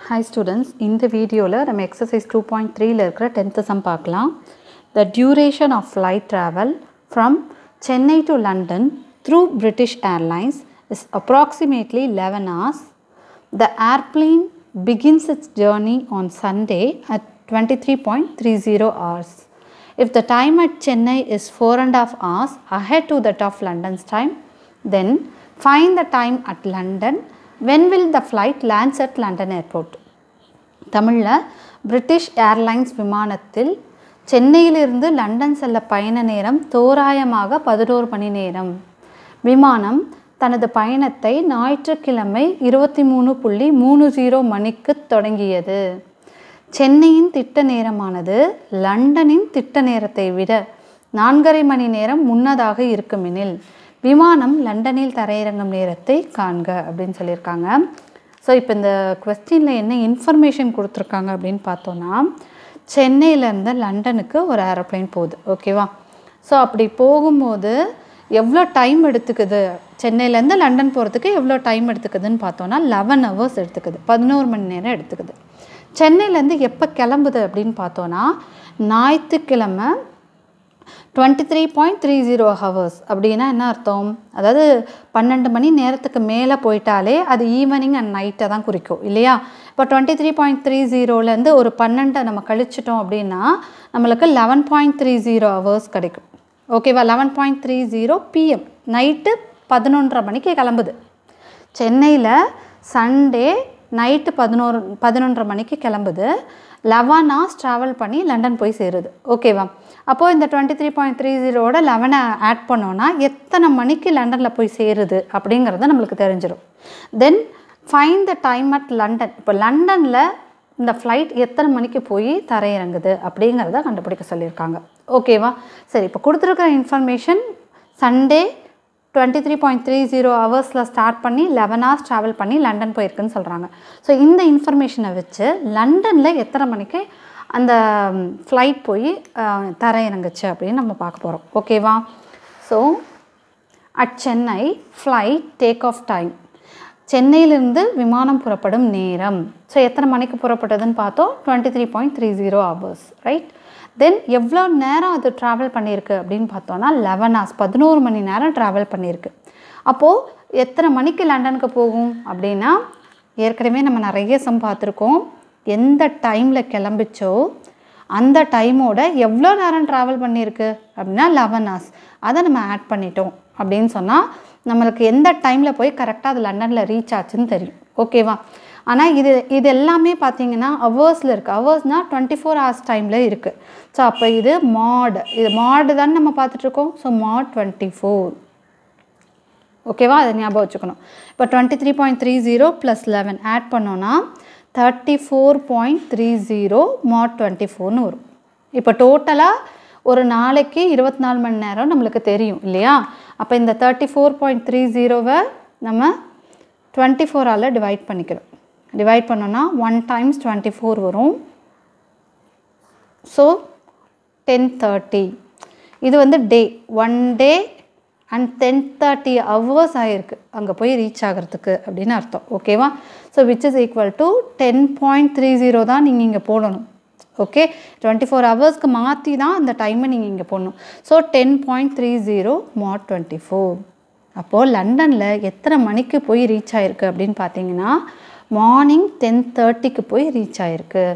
Hi students இந்த வீடியோவில் நம்ம எக்ஸசைஸ் டூ பாயிண்ட் த்ரீல இருக்கிற டென்த்து சம் பார்க்கலாம் the duration of flight travel from Chennai to London through British Airways is approximately eleven hours The airplane begins its journey on Sunday at 23.30 hours. If the time at Chennai is four and a half hours ahead to that of London's time, then find the time at London. When will the flight lands at London airport? தமிழில் British Airways விமானத்தில் சென்னையிலிருந்து London செல்ல பயண நேரம் தோராயமாக பதினோரு மணி நேரம் விமானம் தனது பயணத்தை ஞாயிற்றுக்கிழமை இருபத்தி மூணு புள்ளி மூணு ஜீரோ மணிக்கு தொடங்கியது சென்னையின் திட்ட நேரமானது லண்டனின் திட்ட நேரத்தை விட நான்கரை மணி நேரம் முன்னதாக இருக்குமெனில் விமானம் லண்டனில் தரையிறங்கும் நேரத்தை காண்க அப்படின்னு சொல்லியிருக்காங்க ஸோ இப்போ இந்த கொஸ்டினில் என்ன இன்ஃபர்மேஷன் கொடுத்துருக்காங்க அப்படின்னு பார்த்தோன்னா சென்னையிலேருந்து லண்டனுக்கு ஒரு ஏரோப்ளேன் போகுது ஓகேவா ஸோ அப்படி போகும்போது எவ்வளோ டைம் எடுத்துக்குது சென்னையிலேருந்து லண்டன் போகிறதுக்கு எவ்வளோ டைம் எடுத்துக்குதுன்னு பார்த்தோன்னா லெவன் ஹவர்ஸ் எடுத்துக்குது பதினோரு மணி நேரம் எடுத்துக்குது சென்னையிலேருந்து எப்போ கிளம்புது அப்படின்னு பார்த்தோன்னா ஞாயிற்றுக்கிழமை twenty three point three zero hours அப்படின்னா என்ன அர்த்தம் அதாவது பன்னெண்டு மணி நேரத்துக்கு மேலே போயிட்டாலே அது ஈவினிங் அண்ட் நைட்டை தான் குறிக்கும் இல்லையா இப்போ டுவெண்ட்டி த்ரீ பாயிண்ட் த்ரீ ஜீரோலேருந்து ஒரு பன்னெண்டை நம்ம கழிச்சிட்டோம் அப்படின்னா நம்மளுக்கு eleven point three zero hours கிடைக்கும் ஓகேவா eleven point three zero PM night பதினொன்றரை மணிக்கு கிளம்புது சென்னையில் சண்டே நைட்டு பதினோரு பதினொன்றரை மணிக்கு கிளம்புது லெவன் ஹவர்ஸ் ட்ராவல் பண்ணி லண்டன் போய் சேருது ஓகேவா அப்போது இந்த டுவெண்ட்டி த்ரீ பாயிண்ட் த்ரீ ஜீரோட லெவனை ஆட் பண்ணோன்னா எத்தனை மணிக்கு லண்டனில் போய் சேருது அப்படிங்கிறது நம்மளுக்கு தெரிஞ்சிடும் then fine the time at London இப்போ லண்டனில் இந்த ஃப்ளைட் எத்தனை மணிக்கு போய் தரையிறங்குது அப்படிங்கிறத கண்டுபிடிக்க சொல்லியிருக்காங்க ஓகேவா சரி இப்போ கொடுத்துருக்குற information Sunday twenty three point three zero ஹவர்ஸில் ஸ்டார்ட் பண்ணி லெவன் ஹவர்ஸ் ட்ராவல் பண்ணி லண்டன் போயிருக்குன்னு சொல்கிறாங்க ஸோ இந்த இன்ஃபர்மேஷனை வச்சு லண்டனில் எத்தனை மணிக்கு அந்த ஃப்ளைட் போய் தரையிறங்குச்சு அப்படின்னு நம்ம பார்க்க போகிறோம் ஓகேவா so at Chennai flight take off time சென்னையிலிருந்து விமானம் புறப்படும் நேரம் ஸோ எத்தனை மணிக்கு புறப்பட்டதுன்னு பார்த்தோம் twenty three point three zero hours right then எவ்வளோ நேரம் அது ட்ராவல் பண்ணியிருக்கு அப்படின்னு பார்த்தோன்னா லெவன் ஹவர்ஸ் பதினோரு மணி நேரம் ட்ராவல் பண்ணியிருக்கு அப்போது எத்தனை மணிக்கு லண்டனுக்கு போகும் அப்படின்னா ஏற்கனவே நம்ம நிறைய சம் பார்த்துருக்கோம் எந்த டைமில் கிளம்பிச்சோ அந்த டைமோட எவ்வளோ நேரம் ட்ராவல் பண்ணியிருக்கு அப்படின்னா லெவன் ஹவர்ஸ் அதை நம்ம ஆட் பண்ணிட்டோம் அப்படின்னு சொன்னால் நம்மளுக்கு எந்த டைமில் போய் கரெக்டாக அது லண்டனில் ரீச் ஆச்சுன்னு தெரியும் ஓகேவா ஆனால் இது இது எல்லாமே பார்த்தீங்கன்னா அவர்ஸில் இருக்குது அவர்ஸ்னால் டுவெண்ட்டி ஃபோர் ஹவர்ஸ் டைமில் இருக்குது ஸோ அப்போ இது மாட் இது மாடு தானே நம்ம பார்த்துட்ருக்கோம் ஸோ மாட் டுவெண்ட்டி ஃபோர் ஓகேவா அதை ஞாபகம் வச்சுக்கணும் இப்போ twenty three point three zero plus eleven add பண்ணோன்னா thirty four point three zero mod twenty ஃபோர்னு வரும் இப்போ டோட்டலாக ஒரு நாளைக்கு இருபத்தி நாலு மணி நேரம் நம்மளுக்கு தெரியும் இல்லையா அப்போ இந்த தேர்ட்டி ஃபோர் பாயிண்ட் த்ரீ ஜீரோவை நம்ம டுவெண்ட்டி ஃபோரால் டிவைட் பண்ணிக்கிறோம் டிவைட் பண்ணோன்னா ஒன் டைம்ஸ் டுவெண்ட்டி ஃபோர் வரும் ஸோ டென் தேர்ட்டி இது வந்து day one day and ten thirty hours ஆகிருக்கு அங்கே போய் ரீச் ஆகிறதுக்கு அப்படின்னு அர்த்தம் ஓகேவா so which is equal to ten point three zero தான் நீங்கள் இங்கே போடணும் ஓகே டுவெண்ட்டி ஃபோர் ஹவர்ஸ்க்கு மாற்றி தான் அந்த டைமை நீங்கள் இங்கே போடணும் so ten point three zero mod twenty four அப்போது லண்டனில் எத்தனை மணிக்கு போய் ரீச் ஆகிருக்கு அப்படின்னு பார்த்தீங்கன்னா மார்னிங் டென் தேர்ட்டிக்கு போய் ரீச் ஆகிருக்கு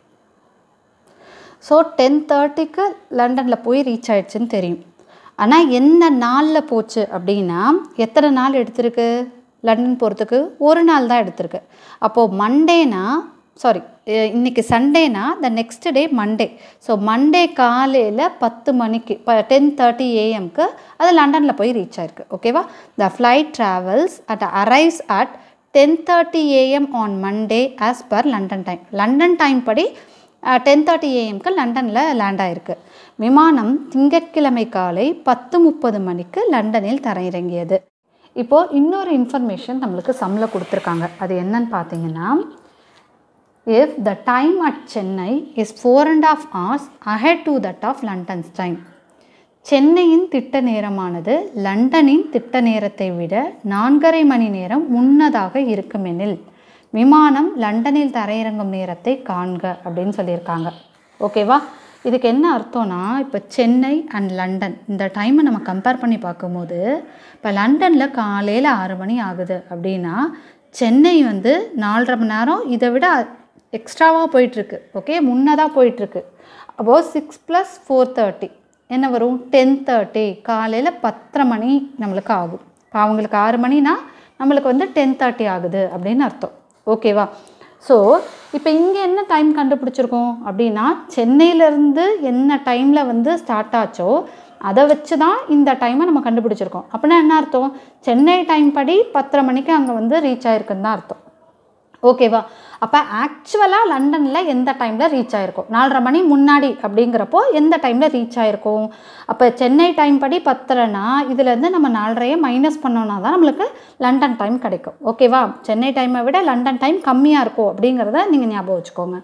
ஸோ டென் தேர்ட்டிக்கு லண்டனில் போய் ரீச் ஆயிடுச்சுன்னு தெரியும் ஆனால் எந்த நாளில் போச்சு அப்படின்னா எத்தனை நாள் எடுத்திருக்கு லண்டன் போகிறதுக்கு ஒரு நாள் தான் எடுத்திருக்கு அப்போது மண்டேனா சாரி இன்றைக்கி சண்டேனா the next day Monday so Monday காலையில் பத்து மணிக்கு இப்போ டென் தேர்ட்டி ஏஎம்க்கு அது லண்டனில் போய் ரீச் ஆயிருக்கு ஓகேவா the flight travels at arrives at ten thirty AM on Monday as per London time London time படி டென் தேர்ட்டி ஏஎம்க்கு லண்டனில் லேண்ட் ஆயிருக்கு விமானம் திங்கட்கிழமை காலை பத்து முப்பது மணிக்கு லண்டனில் தரையிறங்கியது இப்போது இன்னொரு இன்ஃபர்மேஷன் நம்மளுக்கு சம்மில் கொடுத்துருக்காங்க அது என்னன்னு பார்த்தீங்கன்னா if the time at Chennai is four and a half hours ahead to that of London's time. சென்னையின் திட்ட நேரமானது லண்டனின் திட்ட நேரத்தை விட நான்கரை மணி நேரம் முன்னதாக இருக்குமெனில் விமானம் லண்டனில் தரையிறங்கும் நேரத்தை காண்க அப்படின்னு சொல்லியிருக்காங்க ஓகேவா இதுக்கு என்ன அர்த்தம்னா இப்போ சென்னை அண்ட் லண்டன் இந்த டைமை நம்ம கம்பேர் பண்ணி பார்க்கும்போது இப்போ லண்டனில் காலையில் ஆறு மணி ஆகுது அப்படின்னா சென்னை வந்து நாலரை மணி நேரம் இதை விட எக்ஸ்ட்ராவாக போயிட்டுருக்கு ஓகே முன்னதாக போயிட்டுருக்கு அப்போது சிக்ஸ் ப்ளஸ் ஃபோர் தேர்ட்டி என்ன வரும் டென் தேர்ட்டி காலையில் பத்தரை மணி நம்மளுக்கு ஆகும் இப்போ அவங்களுக்கு ஆறு மணினா நம்மளுக்கு வந்து டென் தேர்ட்டி ஆகுது அப்படின்னு அர்த்தம் ஓகேவா ஸோ இப்போ இங்கே என்ன டைம் கண்டுபிடிச்சிருக்கோம் அப்படின்னா சென்னையிலேருந்து என்ன டைமில் வந்து ஸ்டார்ட் ஆச்சோ அதை வச்சு தான் இந்த டைமை நம்ம கண்டுபிடிச்சிருக்கோம் அப்படின்னா என்ன அர்த்தம் சென்னை டைம் படி பத்தரை மணிக்கு அங்கே வந்து ரீச் ஆயிருக்குன்னு தான் அர்த்தம் ஓகேவா அப்போ ஆக்சுவலாக லண்டனில் எந்த டைமில் ரீச் ஆயிருக்கும் நாலரை மணி முன்னாடி அப்படிங்கிறப்போ எந்த டைமில் ரீச் ஆயிருக்கும் அப்போ சென்னை டைம் படி பத்தரைனா இதுலேருந்து நம்ம நாலரையே மைனஸ் பண்ணோன்னா தான் நம்மளுக்கு லண்டன் டைம் கிடைக்கும் ஓகேவா சென்னை டைமை விட லண்டன் டைம் கம்மியாக இருக்கும் அப்படிங்கிறத நீங்கள் ஞாபகம் வச்சுக்கோங்க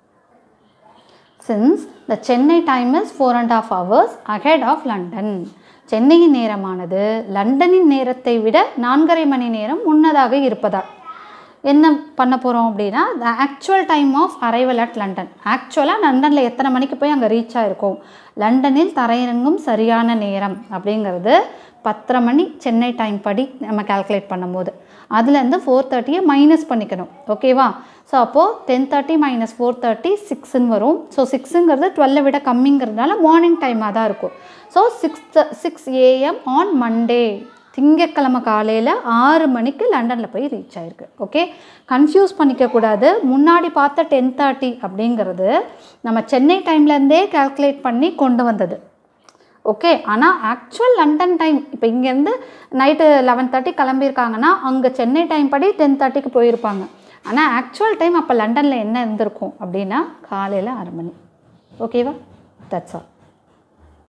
since the Chennai time is four and half hours ahead of London சென்னையின் நேரமானது லண்டனின் நேரத்தை விட நான்கரை மணி நேரம் முன்னதாக இருப்பதால் என்ன பண்ண போகிறோம் அப்படின்னா the actual time of arrival at London ஆக்சுவலாக லண்டனில் எத்தனை மணிக்கு போய் அங்கே ரீச் ஆகிருக்கோம் லண்டனில் தரையிறங்கும் சரியான நேரம் அப்படிங்கிறது பத்தரை மணி சென்னை டைம் படி நம்ம கால்குலேட் பண்ணும்போது அதுலேருந்து ஃபோர் தேர்ட்டியை மைனஸ் பண்ணிக்கணும் ஓகேவா ஸோ அப்போது ten thirty minus four thirty சிக்ஸ்ன்னு வரும் ஸோ சிக்ஸுங்கிறது டுவெல்லை விட கம்மிங்கிறதுனால மார்னிங் டைமாக தான் இருக்கும் so six six AM on Monday திங்கட்கிழமை காலையில் ஆறு மணிக்கு லண்டனில் போய் ரீச் ஆயிருக்கு ஓகே கன்ஃபியூஸ் பண்ணிக்கக்கூடாது முன்னாடி பார்த்த டென் தேர்ட்டி அப்படிங்கிறது நம்ம சென்னை டைம்லேருந்தே கால்குலேட் பண்ணி கொண்டு வந்தது ஓகே ஆனால் ஆக்சுவல் லண்டன் டைம் இப்போ இங்கேருந்து நைட்டு லெவன் தேர்ட்டி கிளம்பியிருக்காங்கன்னா அங்கே சென்னை டைம் படி டென் தேர்ட்டிக்கு போயிருப்பாங்க ஆனால் ஆக்சுவல் டைம் அப்போ லண்டனில் என்ன இருந்திருக்கும் அப்படின்னா காலையில் ஆறு மணி ஓகேவா தட்ஸ் ஆல்